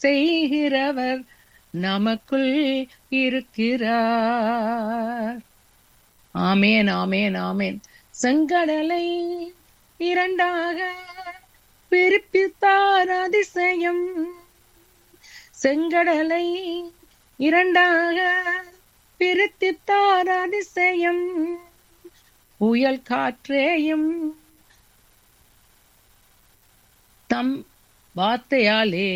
செய்கிறவர் நமக்குள் இருக்கிறார் ஆமேன் ஆமேன் ஆமேன் செங்கடலை இரண்டாக பிரிப்பித்தார் அதிசயம் செங்கடலை இரண்டாக பிரித்தித்தார் அதிசயம் புயல் காற்றேயும் தம் வார்த்தையாலே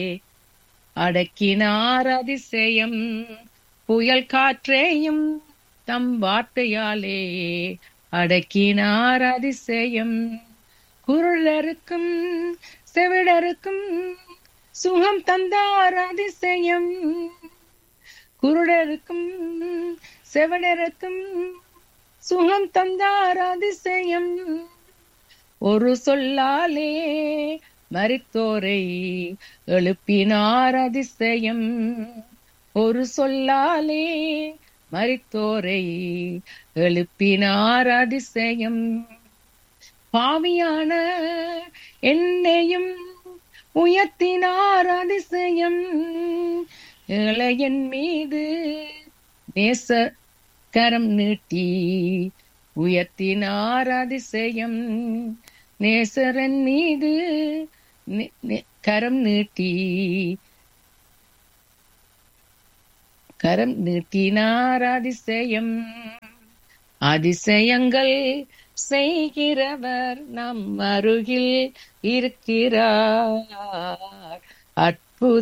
அடக்கினார் அதிசயம் புயல் காற்றேயும் தம் வார்த்தையாலே அடக்கினார் அதிசயம் குருளருக்கும் செவிடருக்கும் சுகம் தந்தார் அதிசயம் குருடருக்கும் செவிடருக்கும் சுகம் தந்தார் அதிசயம் ஒரு சொல்லாலே மரித்தோரை எழுப்பினார் அதிசயம் ஒரு சொல்லாலே மரித்தோரை எழுப்பினார் அதிசயம் பாவியான என்னையும் உயர்த்தினார் அதிசயம் இளையன் மீது நேச கரம் நீட்டி உயர்த்தினார் அதிசயம் நேசரன் மீது நி- நி- கரம் நீட்டி கரம் நீட்டினார் அதிசயம் அதிசயங்கள் செய்கிறவர் நம் அருகில் இருக்கிறார் அற்ப